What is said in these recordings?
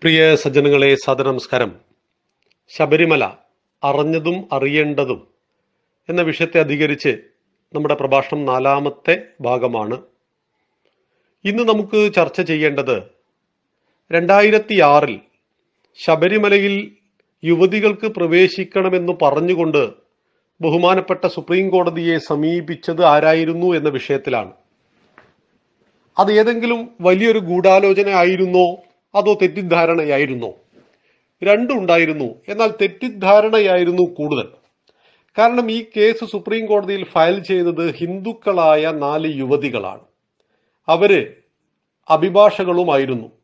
പ്രിയ സജ്ജനങ്ങളെ സദനമസ്കാരം ശബരിമല അറിഞ്ഞതും അറിയേണ്ടതും എന്ന വിഷയത്തെ അധികരിച്ച് നമ്മുടെ പ്രഭാഷണം നാലാമത്തെ ഭാഗമാണ് ഇന്ന് നമുക്ക് ചർച്ച ചെയ്യേണ്ടത് രണ്ടായിരത്തി ആറിൽ ശബരിമലയിൽ യുവതികൾക്ക് പ്രവേശിക്കണമെന്ന് പറഞ്ഞുകൊണ്ട് ബഹുമാനപ്പെട്ട സുപ്രീം കോടതിയെ സമീപിച്ചത് ആരായിരുന്നു എന്ന വിഷയത്തിലാണ് അത് ഏതെങ്കിലും വലിയൊരു ഗൂഢാലോചന ആയിരുന്നോ അതോ തെറ്റിദ്ധാരണയായിരുന്നോ രണ്ടും ഉണ്ടായിരുന്നു എന്നാൽ തെറ്റിദ്ധാരണയായിരുന്നു കൂടുതൽ കാരണം ഈ കേസ് സുപ്രീം കോടതിയിൽ ഫയൽ ചെയ്തത് ഹിന്ദുക്കളായ നാല് യുവതികളാണ് അവര് അഭിഭാഷകളുമായിരുന്നു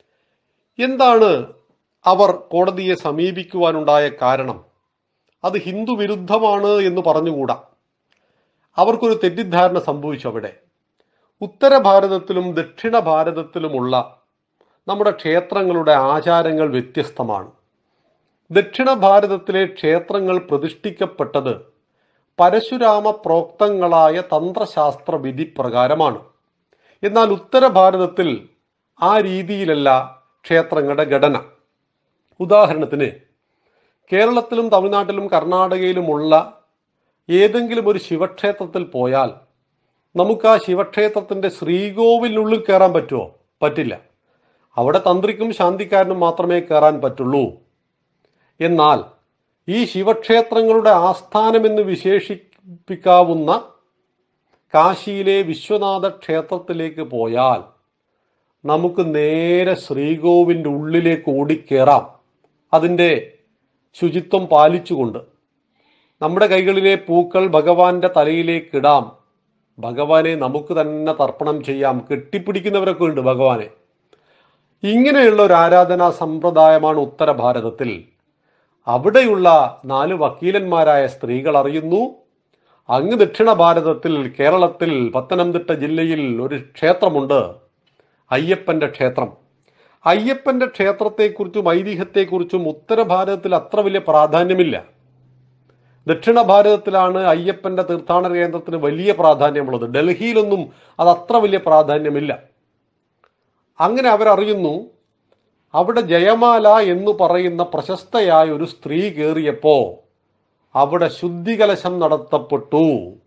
എന്താണ് അവർ കോടതിയെ സമീപിക്കുവാനുണ്ടായ കാരണം അത് ഹിന്ദു വിരുദ്ധമാണ് എന്ന് പറഞ്ഞുകൂടാ അവർക്കൊരു തെറ്റിദ്ധാരണ സംഭവിച്ചു അവിടെ ഉത്തര ഭാരതത്തിലും ദക്ഷിണ ഭാരതത്തിലുമുള്ള നമ്മുടെ ക്ഷേത്രങ്ങളുടെ ആചാരങ്ങൾ വ്യത്യസ്തമാണ് ദക്ഷിണ ഭാരതത്തിലെ ക്ഷേത്രങ്ങൾ പ്രതിഷ്ഠിക്കപ്പെട്ടത് പരശുരാമ പ്രോക്തങ്ങളായ തന്ത്രശാസ്ത്ര വിധി പ്രകാരമാണ് എന്നാൽ ഉത്തര ഭാരതത്തിൽ ആ രീതിയിലല്ല ക്ഷേത്രങ്ങളുടെ ഘടന ഉദാഹരണത്തിന് കേരളത്തിലും തമിഴ്നാട്ടിലും കർണാടകയിലുമുള്ള ഏതെങ്കിലും ഒരു ശിവക്ഷേത്രത്തിൽ പോയാൽ നമുക്ക് ആ ശിവക്ഷേത്രത്തിന്റെ ശ്രീകോവിലിനുള്ളിൽ കയറാൻ പറ്റുമോ പറ്റില്ല അവിടെ തന്ത്രിക്കും ശാന്തിക്കാരനും മാത്രമേ കയറാൻ പറ്റുള്ളൂ എന്നാൽ ഈ ശിവക്ഷേത്രങ്ങളുടെ ആസ്ഥാനമെന്ന് വിശേഷിപ്പിക്കാവുന്ന കാശിയിലെ വിശ്വനാഥ ക്ഷേത്രത്തിലേക്ക് പോയാൽ നമുക്ക് നേരെ ശ്രീകോവിലിൻ്റെ ഉള്ളിലേക്ക് ഓടിക്കേറാം അതിൻ്റെ ശുചിത്വം പാലിച്ചുകൊണ്ട് നമ്മുടെ കൈകളിലെ പൂക്കൾ ഭഗവാന്റെ തലയിലേക്ക് ഇടാം ഭഗവാനെ നമുക്ക് തന്നെ തർപ്പണം ചെയ്യാം കെട്ടിപ്പിടിക്കുന്നവരൊക്കെ ഉണ്ട് ഭഗവാനെ ഇങ്ങനെയുള്ള ഒരു ആരാധനാ സമ്പ്രദായമാണ് ഉത്തര ഭാരതത്തിൽ അവിടെയുള്ള നാല് വക്കീലന്മാരായ സ്ത്രീകൾ അറിയുന്നു അങ്ങ് ദക്ഷിണ ഭാരതത്തിൽ കേരളത്തിൽ പത്തനംതിട്ട ജില്ലയിൽ ഒരു ക്ഷേത്രമുണ്ട് അയ്യപ്പന്റെ ക്ഷേത്രം അയ്യപ്പന്റെ ക്ഷേത്രത്തെക്കുറിച്ചും ഐതിഹ്യത്തെക്കുറിച്ചും ഉത്തര ഭാരതത്തിൽ അത്ര വലിയ പ്രാധാന്യമില്ല ദക്ഷിണ ഭാരതത്തിലാണ് അയ്യപ്പന്റെ തീർത്ഥാടന കേന്ദ്രത്തിന് വലിയ പ്രാധാന്യമുള്ളത് ഡൽഹിയിലൊന്നും അത് അത്ര വലിയ പ്രാധാന്യമില്ല അങ്ങനെ അവരറിയുന്നു അവിടെ ജയമാല എന്ന് പറയുന്ന പ്രശസ്തയായ ഒരു സ്ത്രീ കയറിയപ്പോ അവിടെ ശുദ്ധികലശം നടത്തപ്പെട്ടു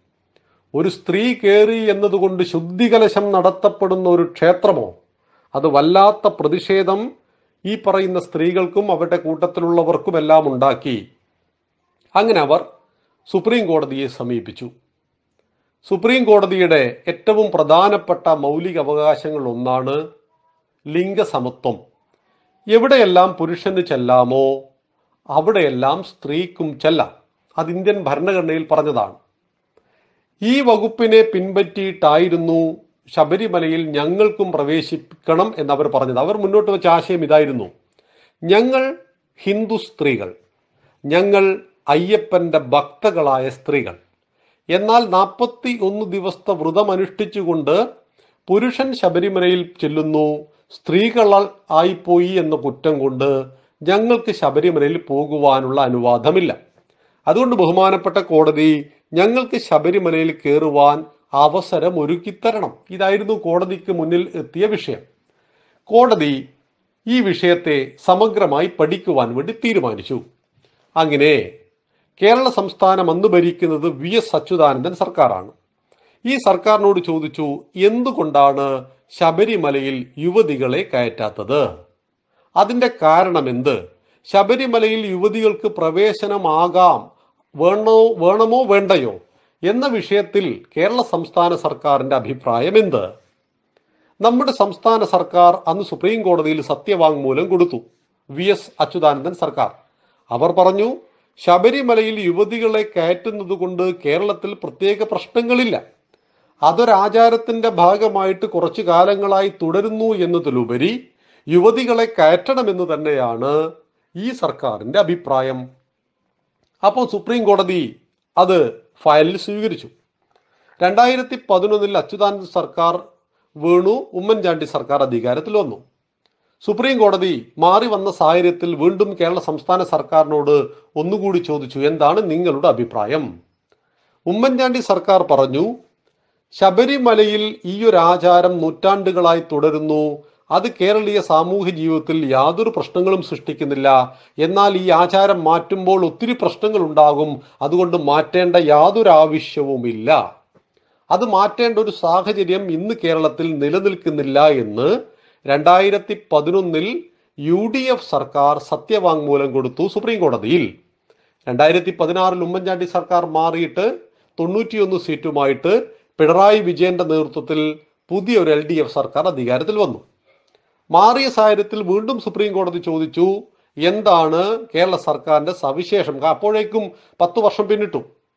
ഒരു സ്ത്രീ കയറി എന്നതുകൊണ്ട് ശുദ്ധികലശം നടത്തപ്പെടുന്ന ഒരു ക്ഷേത്രമോ അത് വല്ലാത്ത പ്രതിഷേധം ഈ പറയുന്ന സ്ത്രീകൾക്കും അവരുടെ കൂട്ടത്തിലുള്ളവർക്കുമെല്ലാം ഉണ്ടാക്കി അങ്ങനെ അവർ സുപ്രീം കോടതിയെ സമീപിച്ചു സുപ്രീം കോടതിയുടെ ഏറ്റവും പ്രധാനപ്പെട്ട മൗലിക അവകാശങ്ങൾ ഒന്നാണ് ലിംഗസമത്വം എവിടെയെല്ലാം പുരുഷന് ചെല്ലാമോ അവിടെയെല്ലാം സ്ത്രീക്കും ചെല്ലാം അത് ഇന്ത്യൻ ഭരണഘടനയിൽ പറഞ്ഞതാണ് ഈ വകുപ്പിനെ പിൻപറ്റിയിട്ടായിരുന്നു ശബരിമലയിൽ ഞങ്ങൾക്കും പ്രവേശിക്കണം എന്നവർ പറഞ്ഞത് അവർ മുന്നോട്ട് വെച്ച ആശയം ഇതായിരുന്നു ഞങ്ങൾ ഹിന്ദു സ്ത്രീകൾ ഞങ്ങൾ അയ്യപ്പന്റെ ഭക്തകളായ സ്ത്രീകൾ എന്നാൽ നാൽപ്പത്തി ഒന്ന് ദിവസത്തെ വ്രതം അനുഷ്ഠിച്ചുകൊണ്ട് പുരുഷൻ ശബരിമലയിൽ ചെല്ലുന്നു സ്ത്രീകൾ ആയിപ്പോയി എന്ന കുറ്റം കൊണ്ട് ഞങ്ങൾക്ക് ശബരിമലയിൽ പോകുവാനുള്ള അനുവാദമില്ല അതുകൊണ്ട് ബഹുമാനപ്പെട്ട കോടതി ഞങ്ങൾക്ക് ശബരിമലയിൽ കയറുവാൻ അവസരം ഒരുക്കിത്തരണം ഇതായിരുന്നു കോടതിക്ക് മുന്നിൽ എത്തിയ വിഷയം കോടതി ഈ വിഷയത്തെ സമഗ്രമായി പഠിക്കുവാൻ വേണ്ടി തീരുമാനിച്ചു അങ്ങനെ കേരള സംസ്ഥാനം അന്ന് ഭരിക്കുന്നത് വി എസ് അച്യുതാനന്ദൻ സർക്കാരാണ് ഈ സർക്കാരിനോട് ചോദിച്ചു എന്തുകൊണ്ടാണ് ശബരിമലയിൽ യുവതികളെ കയറ്റാത്തത് അതിന്റെ കാരണം എന്ത് ശബരിമലയിൽ യുവതികൾക്ക് പ്രവേശനമാകാം വേണോ വേണമോ വേണ്ടയോ എന്ന വിഷയത്തിൽ കേരള സംസ്ഥാന സർക്കാരിന്റെ അഭിപ്രായം എന്ത് നമ്മുടെ സംസ്ഥാന സർക്കാർ അന്ന് സുപ്രീം കോടതിയിൽ സത്യവാങ്മൂലം കൊടുത്തു വി എസ് അച്യുതാനന്ദൻ സർക്കാർ അവർ പറഞ്ഞു ശബരിമലയിൽ യുവതികളെ കയറ്റുന്നത് കൊണ്ട് കേരളത്തിൽ പ്രത്യേക പ്രശ്നങ്ങളില്ല അതൊരാചാരത്തിന്റെ ഭാഗമായിട്ട് കുറച്ചു കാലങ്ങളായി തുടരുന്നു എന്നതിലുപരി യുവതികളെ കയറ്റണമെന്ന് തന്നെയാണ് ഈ സർക്കാരിന്റെ അഭിപ്രായം അപ്പോൾ സുപ്രീം കോടതി അത് ഫയലിൽ സ്വീകരിച്ചു രണ്ടായിരത്തി പതിനൊന്നിൽ അച്യുതാനന്ദ സർക്കാർ വീണു ഉമ്മൻചാണ്ടി സർക്കാർ അധികാരത്തിൽ വന്നു സുപ്രീം കോടതി മാറി വന്ന സാഹചര്യത്തിൽ വീണ്ടും കേരള സംസ്ഥാന സർക്കാരിനോട് ഒന്നുകൂടി ചോദിച്ചു എന്താണ് നിങ്ങളുടെ അഭിപ്രായം ഉമ്മൻചാണ്ടി സർക്കാർ പറഞ്ഞു ശബരിമലയിൽ ഈ ഒരു ആചാരം നൂറ്റാണ്ടുകളായി തുടരുന്നു അത് കേരളീയ സാമൂഹ്യ ജീവിതത്തിൽ യാതൊരു പ്രശ്നങ്ങളും സൃഷ്ടിക്കുന്നില്ല എന്നാൽ ഈ ആചാരം മാറ്റുമ്പോൾ ഒത്തിരി പ്രശ്നങ്ങൾ ഉണ്ടാകും അതുകൊണ്ട് മാറ്റേണ്ട യാതൊരു ആവശ്യവുമില്ല അത് മാറ്റേണ്ട ഒരു സാഹചര്യം ഇന്ന് കേരളത്തിൽ നിലനിൽക്കുന്നില്ല എന്ന് രണ്ടായിരത്തി പതിനൊന്നിൽ യു ഡി എഫ് സർക്കാർ സത്യവാങ്മൂലം കൊടുത്തു സുപ്രീം കോടതിയിൽ രണ്ടായിരത്തി പതിനാറിൽ ഉമ്മൻചാണ്ടി സർക്കാർ മാറിയിട്ട് തൊണ്ണൂറ്റിയൊന്ന് സീറ്റുമായിട്ട് പിണറായി വിജയന്റെ നേതൃത്വത്തിൽ പുതിയൊരു എൽ ഡി എഫ് സർക്കാർ അധികാരത്തിൽ വന്നു മാറിയ സാഹചര്യത്തിൽ വീണ്ടും സുപ്രീം കോടതി ചോദിച്ചു എന്താണ് കേരള സർക്കാരിന്റെ സവിശേഷം അപ്പോഴേക്കും പത്ത് വർഷം പിന്നിട്ടു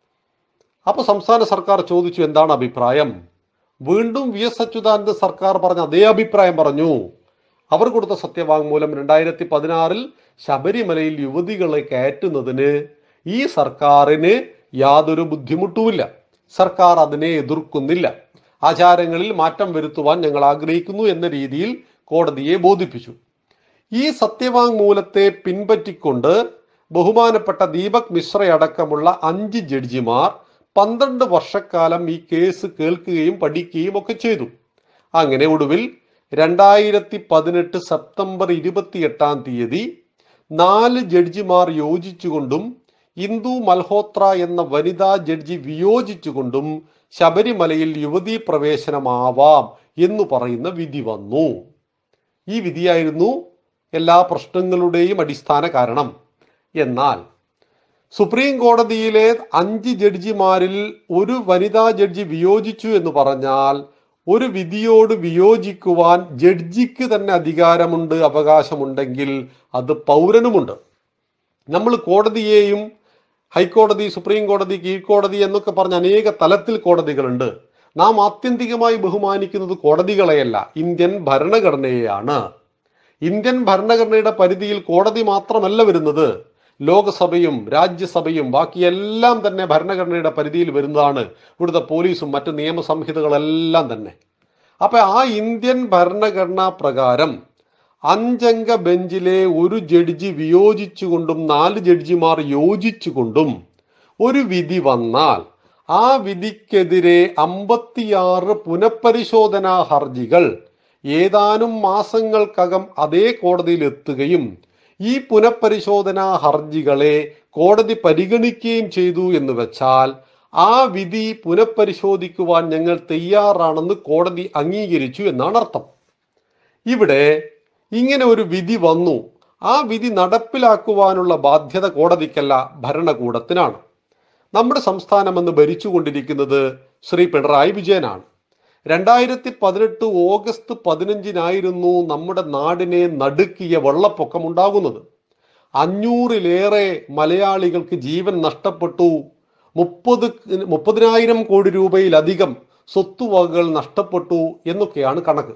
അപ്പൊ സംസ്ഥാന സർക്കാർ ചോദിച്ചു എന്താണ് അഭിപ്രായം വീണ്ടും വി എസ് അച്യുതാനന്ദ സർക്കാർ പറഞ്ഞ അതേ അഭിപ്രായം പറഞ്ഞു അവർ കൊടുത്ത സത്യവാങ്മൂലം രണ്ടായിരത്തി പതിനാറിൽ ശബരിമലയിൽ യുവതികളെ കയറ്റുന്നതിന് ഈ സർക്കാരിന് യാതൊരു ബുദ്ധിമുട്ടുമില്ല സർക്കാർ അതിനെ എതിർക്കുന്നില്ല ആചാരങ്ങളിൽ മാറ്റം വരുത്തുവാൻ ഞങ്ങൾ ആഗ്രഹിക്കുന്നു എന്ന രീതിയിൽ കോടതിയെ ബോധിപ്പിച്ചു ഈ സത്യവാങ്മൂലത്തെ പിൻപറ്റിക്കൊണ്ട് ബഹുമാനപ്പെട്ട ദീപക് മിശ്രയടക്കമുള്ള അഞ്ച് ജഡ്ജിമാർ പന്ത്രണ്ട് വർഷക്കാലം ഈ കേസ് കേൾക്കുകയും പഠിക്കുകയും ഒക്കെ ചെയ്തു അങ്ങനെ ഒടുവിൽ രണ്ടായിരത്തി പതിനെട്ട് സെപ്റ്റംബർ ഇരുപത്തിയെട്ടാം തീയതി നാല് ജഡ്ജിമാർ യോജിച്ചുകൊണ്ടും ഇന്ദു മൽഹോത്ര എന്ന വനിതാ ജഡ്ജി വിയോജിച്ചുകൊണ്ടും ശബരിമലയിൽ യുവതീ പ്രവേശനമാവാം എന്ന് പറയുന്ന വിധി വന്നു ഈ വിധിയായിരുന്നു എല്ലാ പ്രശ്നങ്ങളുടെയും അടിസ്ഥാന കാരണം എന്നാൽ സുപ്രീം കോടതിയിലെ അഞ്ച് ജഡ്ജിമാരിൽ ഒരു വനിതാ ജഡ്ജി വിയോജിച്ചു എന്ന് പറഞ്ഞാൽ ഒരു വിധിയോട് വിയോജിക്കുവാൻ ജഡ്ജിക്ക് തന്നെ അധികാരമുണ്ട് അവകാശമുണ്ടെങ്കിൽ അത് പൗരനുമുണ്ട് നമ്മൾ കോടതിയെയും ഹൈക്കോടതി സുപ്രീം കോടതി കീഴ്ക്കോടതി എന്നൊക്കെ പറഞ്ഞ അനേക തലത്തിൽ കോടതികളുണ്ട് നാം ആത്യന്തികമായി ബഹുമാനിക്കുന്നത് കോടതികളെയല്ല ഇന്ത്യൻ ഭരണഘടനയെയാണ് ഇന്ത്യൻ ഭരണഘടനയുടെ പരിധിയിൽ കോടതി മാത്രമല്ല വരുന്നത് ലോകസഭയും രാജ്യസഭയും ബാക്കിയെല്ലാം തന്നെ ഭരണഘടനയുടെ പരിധിയിൽ വരുന്നതാണ് ഇവിടുത്തെ പോലീസും മറ്റ് നിയമസംഹിതകളെല്ലാം തന്നെ അപ്പൊ ആ ഇന്ത്യൻ ഭരണഘടനാ പ്രകാരം അഞ്ചംഗ ബെഞ്ചിലെ ഒരു ജഡ്ജി വിയോജിച്ചുകൊണ്ടും നാല് ജഡ്ജിമാർ യോജിച്ചുകൊണ്ടും ഒരു വിധി വന്നാൽ ആ വിധിക്കെതിരെ അമ്പത്തിയാറ് പുനഃപരിശോധനാ ഹർജികൾ ഏതാനും മാസങ്ങൾക്കകം അതേ കോടതിയിൽ എത്തുകയും ഈ പുനഃപരിശോധനാ ഹർജികളെ കോടതി പരിഗണിക്കുകയും ചെയ്തു എന്ന് വെച്ചാൽ ആ വിധി പുനഃപരിശോധിക്കുവാൻ ഞങ്ങൾ തയ്യാറാണെന്ന് കോടതി അംഗീകരിച്ചു എന്നാണ് അർത്ഥം ഇവിടെ ഇങ്ങനെ ഒരു വിധി വന്നു ആ വിധി നടപ്പിലാക്കുവാനുള്ള ബാധ്യത കോടതിക്കല്ല ഭരണകൂടത്തിനാണ് നമ്മുടെ സംസ്ഥാനം എന്ന് ഭരിച്ചുകൊണ്ടിരിക്കുന്നത് ശ്രീ പിണറായി വിജയനാണ് രണ്ടായിരത്തി പതിനെട്ട് ഓഗസ്റ്റ് പതിനഞ്ചിനായിരുന്നു നമ്മുടെ നാടിനെ നടുക്കിയ വെള്ളപ്പൊക്കം ഉണ്ടാകുന്നത് അഞ്ഞൂറിലേറെ മലയാളികൾക്ക് ജീവൻ നഷ്ടപ്പെട്ടു മുപ്പത് മുപ്പതിനായിരം കോടി രൂപയിലധികം സ്വത്തുവകകൾ നഷ്ടപ്പെട്ടു എന്നൊക്കെയാണ് കണക്ക്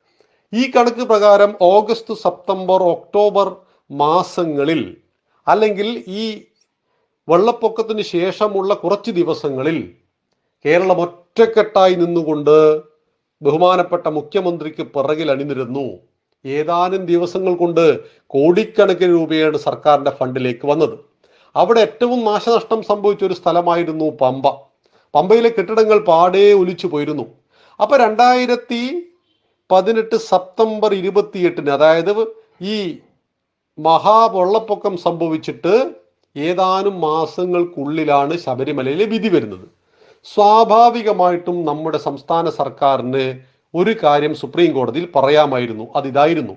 ഈ കണക്ക് പ്രകാരം ഓഗസ്റ്റ് സെപ്റ്റംബർ ഒക്ടോബർ മാസങ്ങളിൽ അല്ലെങ്കിൽ ഈ വെള്ളപ്പൊക്കത്തിന് ശേഷമുള്ള കുറച്ച് ദിവസങ്ങളിൽ കേരളം ഒറ്റക്കെട്ടായി നിന്നുകൊണ്ട് ബഹുമാനപ്പെട്ട മുഖ്യമന്ത്രിക്ക് പിറകിൽ അണിനിരുന്നു ഏതാനും ദിവസങ്ങൾ കൊണ്ട് കോടിക്കണക്കിന് രൂപയാണ് സർക്കാരിന്റെ ഫണ്ടിലേക്ക് വന്നത് അവിടെ ഏറ്റവും നാശനഷ്ടം സംഭവിച്ച ഒരു സ്ഥലമായിരുന്നു പമ്പ പമ്പയിലെ കെട്ടിടങ്ങൾ പാടെ ഒലിച്ചു പോയിരുന്നു അപ്പൊ രണ്ടായിരത്തി പതിനെട്ട് സെപ്റ്റംബർ ഇരുപത്തിയെട്ടിന് അതായത് ഈ മഹാവെള്ളപ്പൊക്കം സംഭവിച്ചിട്ട് ഏതാനും മാസങ്ങൾക്കുള്ളിലാണ് ശബരിമലയിലെ വിധി വരുന്നത് സ്വാഭാവികമായിട്ടും നമ്മുടെ സംസ്ഥാന സർക്കാരിന് ഒരു കാര്യം സുപ്രീം കോടതിയിൽ പറയാമായിരുന്നു അതിതായിരുന്നു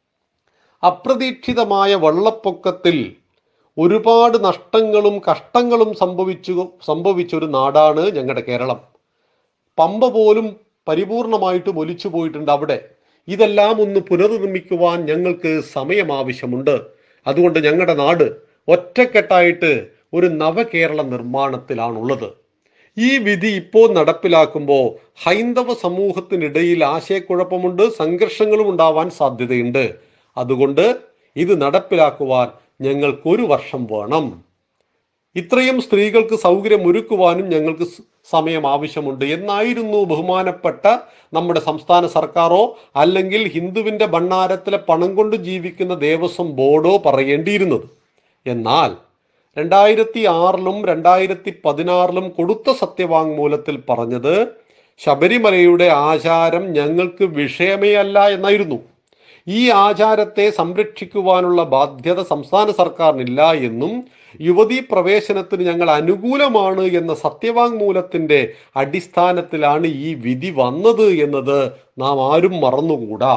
അപ്രതീക്ഷിതമായ വെള്ളപ്പൊക്കത്തിൽ ഒരുപാട് നഷ്ടങ്ങളും കഷ്ടങ്ങളും സംഭവിച്ചു സംഭവിച്ച ഒരു നാടാണ് ഞങ്ങളുടെ കേരളം പമ്പ പോലും പരിപൂർണമായിട്ടും ഒലിച്ചു പോയിട്ടുണ്ട് അവിടെ ഇതെല്ലാം ഒന്ന് പുനർനിർമ്മിക്കുവാൻ ഞങ്ങൾക്ക് സമയം ആവശ്യമുണ്ട് അതുകൊണ്ട് ഞങ്ങളുടെ നാട് ഒറ്റക്കെട്ടായിട്ട് ഒരു നവകേരള നിർമ്മാണത്തിലാണുള്ളത് ഈ വിധി ഇപ്പോൾ നടപ്പിലാക്കുമ്പോൾ ഹൈന്ദവ സമൂഹത്തിനിടയിൽ ആശയക്കുഴപ്പമുണ്ട് സംഘർഷങ്ങളും ഉണ്ടാവാൻ സാധ്യതയുണ്ട് അതുകൊണ്ട് ഇത് നടപ്പിലാക്കുവാൻ ഞങ്ങൾക്ക് ഒരു വർഷം വേണം ഇത്രയും സ്ത്രീകൾക്ക് സൗകര്യം ഒരുക്കുവാനും ഞങ്ങൾക്ക് സ് സമയം ആവശ്യമുണ്ട് എന്നായിരുന്നു ബഹുമാനപ്പെട്ട നമ്മുടെ സംസ്ഥാന സർക്കാരോ അല്ലെങ്കിൽ ഹിന്ദുവിന്റെ ഭണ്ണാരത്തിലെ പണം കൊണ്ട് ജീവിക്കുന്ന ദേവസ്വം ബോർഡോ പറയേണ്ടിയിരുന്നത് എന്നാൽ രണ്ടായിരത്തി ആറിലും രണ്ടായിരത്തി പതിനാറിലും കൊടുത്ത സത്യവാങ്മൂലത്തിൽ പറഞ്ഞത് ശബരിമലയുടെ ആചാരം ഞങ്ങൾക്ക് വിഷയമേ അല്ല എന്നായിരുന്നു ഈ ആചാരത്തെ സംരക്ഷിക്കുവാനുള്ള ബാധ്യത സംസ്ഥാന സർക്കാരിനില്ല എന്നും യുവതീ പ്രവേശനത്തിന് ഞങ്ങൾ അനുകൂലമാണ് എന്ന സത്യവാങ്മൂലത്തിന്റെ അടിസ്ഥാനത്തിലാണ് ഈ വിധി വന്നത് എന്നത് നാം ആരും മറന്നുകൂടാ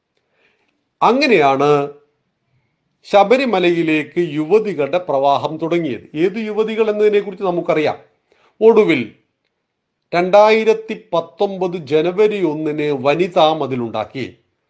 അങ്ങനെയാണ് ശബരിമലയിലേക്ക് യുവതികളുടെ പ്രവാഹം തുടങ്ങിയത് ഏത് യുവതികൾ എന്നതിനെ കുറിച്ച് നമുക്കറിയാം ഒടുവിൽ രണ്ടായിരത്തി പത്തൊമ്പത് ജനുവരി ഒന്നിന് വനിതാ മതിലുണ്ടാക്കി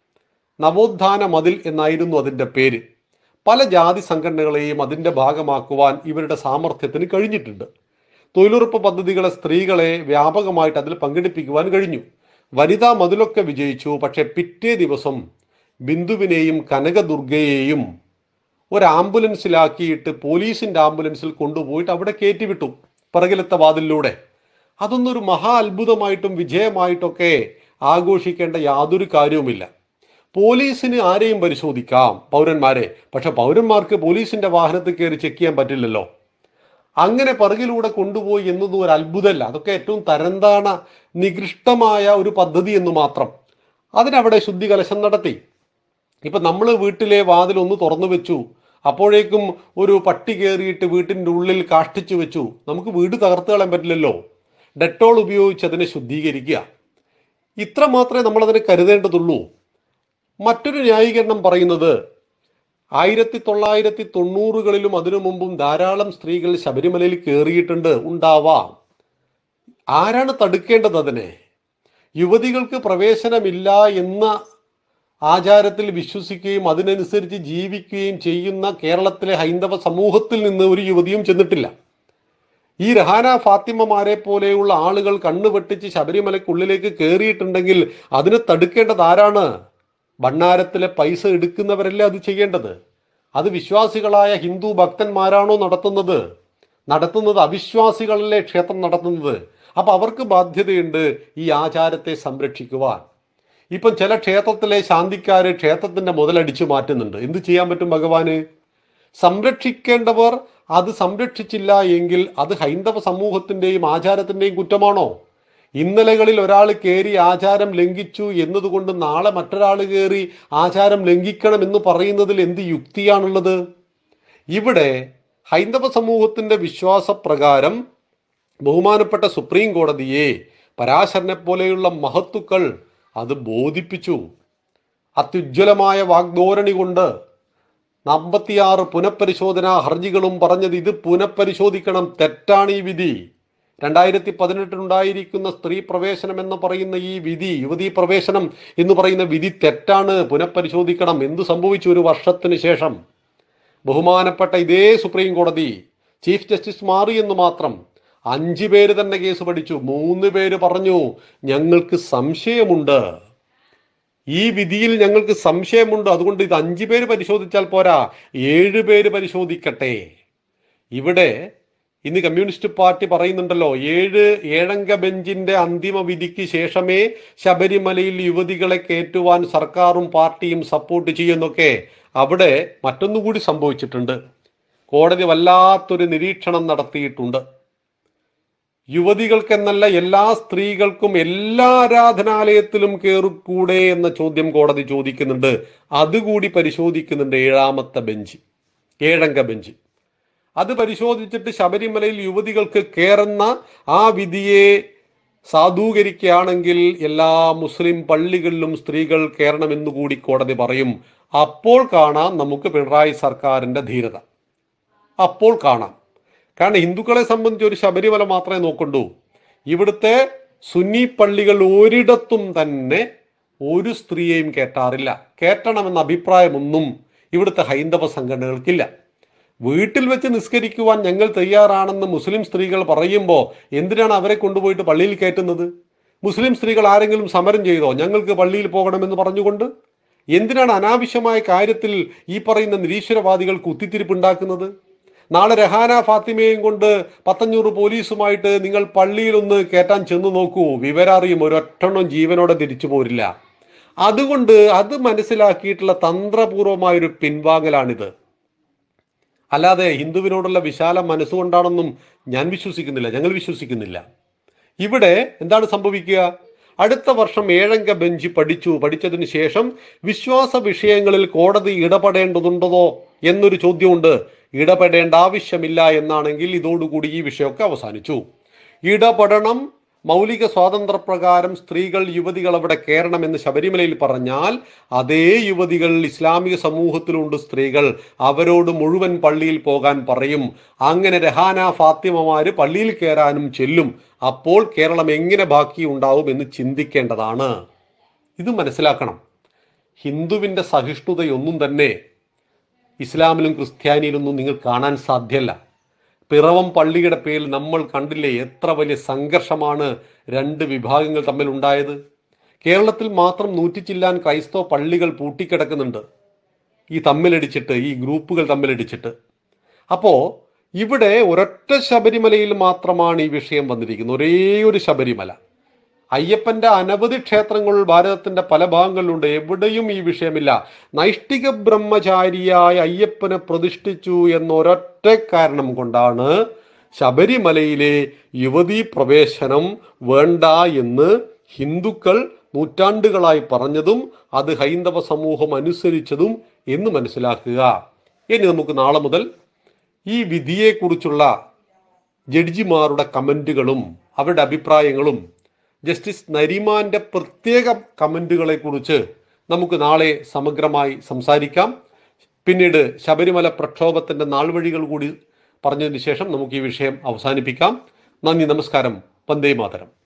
നവോത്ഥാന മതിൽ എന്നായിരുന്നു അതിൻ്റെ പേര് പല ജാതി സംഘടനകളെയും അതിൻ്റെ ഭാഗമാക്കുവാൻ ഇവരുടെ സാമർഥ്യത്തിന് കഴിഞ്ഞിട്ടുണ്ട് തൊഴിലുറപ്പ് പദ്ധതികളെ സ്ത്രീകളെ വ്യാപകമായിട്ട് അതിൽ പങ്കെടുപ്പിക്കുവാൻ കഴിഞ്ഞു വനിതാ മതിലൊക്കെ വിജയിച്ചു പക്ഷെ പിറ്റേ ദിവസം ബിന്ദുവിനെയും കനകദുർഗയെയും ഒരു ആംബുലൻസിലാക്കിയിട്ട് പോലീസിന്റെ ആംബുലൻസിൽ കൊണ്ടുപോയിട്ട് അവിടെ കയറ്റിവിട്ടു പിറകിലത്തെ വാതിലിലൂടെ അതൊന്നും ഒരു മഹാ അത്ഭുതമായിട്ടും വിജയമായിട്ടൊക്കെ ആഘോഷിക്കേണ്ട യാതൊരു കാര്യവുമില്ല പോലീസിന് ആരെയും പരിശോധിക്കാം പൗരന്മാരെ പക്ഷെ പൗരന്മാർക്ക് പോലീസിന്റെ വാഹനത്തിൽ കയറി ചെക്ക് ചെയ്യാൻ പറ്റില്ലല്ലോ അങ്ങനെ പിറകിലൂടെ കൊണ്ടുപോയി എന്നതും ഒരു അത്ഭുതമല്ല അതൊക്കെ ഏറ്റവും തരംതാണ നികൃഷ്ടമായ ഒരു പദ്ധതി എന്ന് മാത്രം അതിനവിടെ ശുദ്ധി കലശം നടത്തി ഇപ്പൊ നമ്മൾ വീട്ടിലെ വാതിൽ ഒന്ന് തുറന്നു വെച്ചു അപ്പോഴേക്കും ഒരു പട്ടി കയറിയിട്ട് വീട്ടിൻ്റെ ഉള്ളിൽ കാഷ്ടിച്ചു വെച്ചു നമുക്ക് വീട് തകർത്ത് കളയാൻ പറ്റില്ലല്ലോ ഡെറ്റോൾ ഉപയോഗിച്ച് അതിനെ ശുദ്ധീകരിക്കുക ഇത്ര മാത്രമേ നമ്മൾ അതിനെ കരുതേണ്ടതുള്ളൂ മറ്റൊരു ന്യായീകരണം പറയുന്നത് ആയിരത്തി തൊള്ളായിരത്തി തൊണ്ണൂറുകളിലും അതിനു മുമ്പും ധാരാളം സ്ത്രീകൾ ശബരിമലയിൽ കയറിയിട്ടുണ്ട് ഉണ്ടാവാം ആരാണ് തടുക്കേണ്ടത് അതിനെ യുവതികൾക്ക് പ്രവേശനമില്ല എന്ന ആചാരത്തിൽ വിശ്വസിക്കുകയും അതിനനുസരിച്ച് ജീവിക്കുകയും ചെയ്യുന്ന കേരളത്തിലെ ഹൈന്ദവ സമൂഹത്തിൽ നിന്ന് ഒരു യുവതിയും ചെന്നിട്ടില്ല ഈ രഹാന ഫാത്തിമമാരെ പോലെയുള്ള ആളുകൾ കണ്ണു വെട്ടിച്ച് ശബരിമലയ്ക്കുള്ളിലേക്ക് കയറിയിട്ടുണ്ടെങ്കിൽ അതിനെ തടുക്കേണ്ടത് ആരാണ് ഭണ്ണാരത്തിലെ പൈസ എടുക്കുന്നവരല്ലേ അത് ചെയ്യേണ്ടത് അത് വിശ്വാസികളായ ഹിന്ദു ഭക്തന്മാരാണോ നടത്തുന്നത് നടത്തുന്നത് അവിശ്വാസികളല്ലേ ക്ഷേത്രം നടത്തുന്നത് അപ്പൊ അവർക്ക് ബാധ്യതയുണ്ട് ഈ ആചാരത്തെ സംരക്ഷിക്കുവാൻ ഇപ്പം ചില ക്ഷേത്രത്തിലെ ശാന്തിക്കാര് ക്ഷേത്രത്തിന്റെ മുതലടിച്ചു മാറ്റുന്നുണ്ട് എന്ത് ചെയ്യാൻ പറ്റും ഭഗവാന് സംരക്ഷിക്കേണ്ടവർ അത് സംരക്ഷിച്ചില്ല എങ്കിൽ അത് ഹൈന്ദവ സമൂഹത്തിന്റെയും ആചാരത്തിന്റെയും കുറ്റമാണോ ഇന്നലകളിൽ ഒരാൾ കയറി ആചാരം ലംഘിച്ചു എന്നതുകൊണ്ട് നാളെ മറ്റൊരാൾ കയറി ആചാരം ലംഘിക്കണം എന്ന് പറയുന്നതിൽ എന്ത് യുക്തിയാണുള്ളത് ഇവിടെ ഹൈന്ദവ സമൂഹത്തിന്റെ വിശ്വാസപ്രകാരം ബഹുമാനപ്പെട്ട സുപ്രീം കോടതിയെ പരാശരനെ പോലെയുള്ള മഹത്തുക്കൾ അത് ബോധിപ്പിച്ചു അത്യുജ്വലമായ വാഗ്ധോരണി കൊണ്ട് അമ്പത്തിയാറ് പുനഃപരിശോധനാ ഹർജികളും പറഞ്ഞത് ഇത് പുനഃപരിശോധിക്കണം തെറ്റാണ് ഈ വിധി രണ്ടായിരത്തി പതിനെട്ടിലുണ്ടായിരിക്കുന്ന സ്ത്രീ പ്രവേശനം എന്ന് പറയുന്ന ഈ വിധി യുവതീ പ്രവേശനം എന്ന് പറയുന്ന വിധി തെറ്റാണ് പുനഃപരിശോധിക്കണം എന്ത് സംഭവിച്ചു ഒരു വർഷത്തിന് ശേഷം ബഹുമാനപ്പെട്ട ഇതേ സുപ്രീം കോടതി ചീഫ് ജസ്റ്റിസ് മാറി എന്ന് മാത്രം അഞ്ചു പേര് തന്നെ കേസ് പഠിച്ചു മൂന്ന് പേര് പറഞ്ഞു ഞങ്ങൾക്ക് സംശയമുണ്ട് ഈ വിധിയിൽ ഞങ്ങൾക്ക് സംശയമുണ്ട് അതുകൊണ്ട് ഇത് അഞ്ചു പേര് പരിശോധിച്ചാൽ പോരാ ഏഴ് പേര് പരിശോധിക്കട്ടെ ഇവിടെ ഇന്ന് കമ്മ്യൂണിസ്റ്റ് പാർട്ടി പറയുന്നുണ്ടല്ലോ ഏഴ് ഏഴംഗ ബെഞ്ചിന്റെ അന്തിമ വിധിക്ക് ശേഷമേ ശബരിമലയിൽ യുവതികളെ കയറ്റുവാൻ സർക്കാരും പാർട്ടിയും സപ്പോർട്ട് ചെയ്യുന്നൊക്കെ അവിടെ മറ്റൊന്നുകൂടി സംഭവിച്ചിട്ടുണ്ട് കോടതി വല്ലാത്തൊരു നിരീക്ഷണം നടത്തിയിട്ടുണ്ട് യുവതികൾക്കെന്നല്ല എല്ലാ സ്ത്രീകൾക്കും എല്ലാ ആരാധനാലയത്തിലും കയറിക്കൂടെ എന്ന ചോദ്യം കോടതി ചോദിക്കുന്നുണ്ട് അതുകൂടി പരിശോധിക്കുന്നുണ്ട് ഏഴാമത്തെ ബെഞ്ച് ഏഴംഗ ബെഞ്ച് അത് പരിശോധിച്ചിട്ട് ശബരിമലയിൽ യുവതികൾക്ക് കയറുന്ന ആ വിധിയെ സാധൂകരിക്കുകയാണെങ്കിൽ എല്ലാ മുസ്ലിം പള്ളികളിലും സ്ത്രീകൾ കയറണമെന്ന് കൂടി കോടതി പറയും അപ്പോൾ കാണാം നമുക്ക് പിണറായി സർക്കാരിന്റെ ധീരത അപ്പോൾ കാണാം കാരണം ഹിന്ദുക്കളെ സംബന്ധിച്ച് ഒരു ശബരിമല മാത്രമേ നോക്കണ്ടൂ ഇവിടുത്തെ സുന്നി പള്ളികൾ ഒരിടത്തും തന്നെ ഒരു സ്ത്രീയെയും കേട്ടാറില്ല കേട്ടണമെന്ന അഭിപ്രായമൊന്നും ഇവിടുത്തെ ഹൈന്ദവ സംഘടനകൾക്കില്ല വീട്ടിൽ വെച്ച് നിസ്കരിക്കുവാൻ ഞങ്ങൾ തയ്യാറാണെന്ന് മുസ്ലിം സ്ത്രീകൾ പറയുമ്പോൾ എന്തിനാണ് അവരെ കൊണ്ടുപോയിട്ട് പള്ളിയിൽ കയറ്റുന്നത് മുസ്ലിം സ്ത്രീകൾ ആരെങ്കിലും സമരം ചെയ്തോ ഞങ്ങൾക്ക് പള്ളിയിൽ പോകണമെന്ന് പറഞ്ഞുകൊണ്ട് എന്തിനാണ് അനാവശ്യമായ കാര്യത്തിൽ ഈ പറയുന്ന നിരീശ്വരവാദികൾ കുത്തിത്തിരിപ്പുണ്ടാക്കുന്നത് നാളെ രഹാന ഫാത്തിമയും കൊണ്ട് പത്തഞ്ഞൂറ് പോലീസുമായിട്ട് നിങ്ങൾ പള്ളിയിലൊന്ന് കയറ്റാൻ ചെന്ന് നോക്കൂ വിവരറിയും ഒരൊറ്റെണ്ണം ജീവനോടെ തിരിച്ചു പോരില്ല അതുകൊണ്ട് അത് മനസ്സിലാക്കിയിട്ടുള്ള തന്ത്രപൂർവമായൊരു പിൻവാങ്ങലാണിത് അല്ലാതെ ഹിന്ദുവിനോടുള്ള വിശാല മനസ്സുകൊണ്ടാണെന്നും ഞാൻ വിശ്വസിക്കുന്നില്ല ഞങ്ങൾ വിശ്വസിക്കുന്നില്ല ഇവിടെ എന്താണ് സംഭവിക്കുക അടുത്ത വർഷം ഏഴംഗ ബെഞ്ച് പഠിച്ചു പഠിച്ചതിന് ശേഷം വിശ്വാസ വിഷയങ്ങളിൽ കോടതി ഇടപെടേണ്ടതുണ്ടോ എന്നൊരു ചോദ്യമുണ്ട് ഇടപെടേണ്ട ആവശ്യമില്ല എന്നാണെങ്കിൽ ഇതോടുകൂടി ഈ വിഷയമൊക്കെ അവസാനിച്ചു ഇടപെടണം മൗലിക സ്വാതന്ത്ര്യപ്രകാരം സ്ത്രീകൾ യുവതികൾ അവിടെ കയറണമെന്ന് ശബരിമലയിൽ പറഞ്ഞാൽ അതേ യുവതികൾ ഇസ്ലാമിക സമൂഹത്തിലുണ്ട് സ്ത്രീകൾ അവരോട് മുഴുവൻ പള്ളിയിൽ പോകാൻ പറയും അങ്ങനെ രഹാന ഫാത്തിമമാര് പള്ളിയിൽ കയറാനും ചെല്ലും അപ്പോൾ കേരളം എങ്ങനെ ബാക്കി ഉണ്ടാവും എന്ന് ചിന്തിക്കേണ്ടതാണ് ഇത് മനസ്സിലാക്കണം ഹിന്ദുവിന്റെ സഹിഷ്ണുതയൊന്നും തന്നെ ഇസ്ലാമിലും ക്രിസ്ത്യാനിയിലൊന്നും നിങ്ങൾ കാണാൻ സാധ്യമല്ല പിറവം പള്ളിയുടെ പേരിൽ നമ്മൾ കണ്ടില്ലേ എത്ര വലിയ സംഘർഷമാണ് രണ്ട് വിഭാഗങ്ങൾ തമ്മിൽ ഉണ്ടായത് കേരളത്തിൽ മാത്രം നൂറ്റിച്ചില്ലാൻ ക്രൈസ്തവ പള്ളികൾ പൂട്ടിക്കിടക്കുന്നുണ്ട് ഈ തമ്മിലടിച്ചിട്ട് ഈ ഗ്രൂപ്പുകൾ തമ്മിലടിച്ചിട്ട് അപ്പോൾ ഇവിടെ ഒരൊറ്റ ശബരിമലയിൽ മാത്രമാണ് ഈ വിഷയം വന്നിരിക്കുന്നത് ഒരേ ഒരു ശബരിമല അയ്യപ്പന്റെ അനവധി ക്ഷേത്രങ്ങൾ ഭാരതത്തിന്റെ പല ഭാഗങ്ങളിലുണ്ട് എവിടെയും ഈ വിഷയമില്ല നൈഷ്ഠിക ബ്രഹ്മചാരിയായ അയ്യപ്പനെ പ്രതിഷ്ഠിച്ചു എന്നൊരൊറ്റ കാരണം കൊണ്ടാണ് ശബരിമലയിലെ യുവതീ പ്രവേശനം വേണ്ട എന്ന് ഹിന്ദുക്കൾ നൂറ്റാണ്ടുകളായി പറഞ്ഞതും അത് ഹൈന്ദവ സമൂഹം അനുസരിച്ചതും എന്ന് മനസ്സിലാക്കുക ഇനി നമുക്ക് നാളെ മുതൽ ഈ വിധിയെക്കുറിച്ചുള്ള ജഡ്ജിമാരുടെ കമന്റുകളും അവരുടെ അഭിപ്രായങ്ങളും ജസ്റ്റിസ് നരിമാന്റെ പ്രത്യേക കമന്റുകളെ കുറിച്ച് നമുക്ക് നാളെ സമഗ്രമായി സംസാരിക്കാം പിന്നീട് ശബരിമല പ്രക്ഷോഭത്തിന്റെ നാൾവഴികൾ കൂടി പറഞ്ഞതിന് ശേഷം നമുക്ക് ഈ വിഷയം അവസാനിപ്പിക്കാം നന്ദി നമസ്കാരം വന്ദേ മാതരം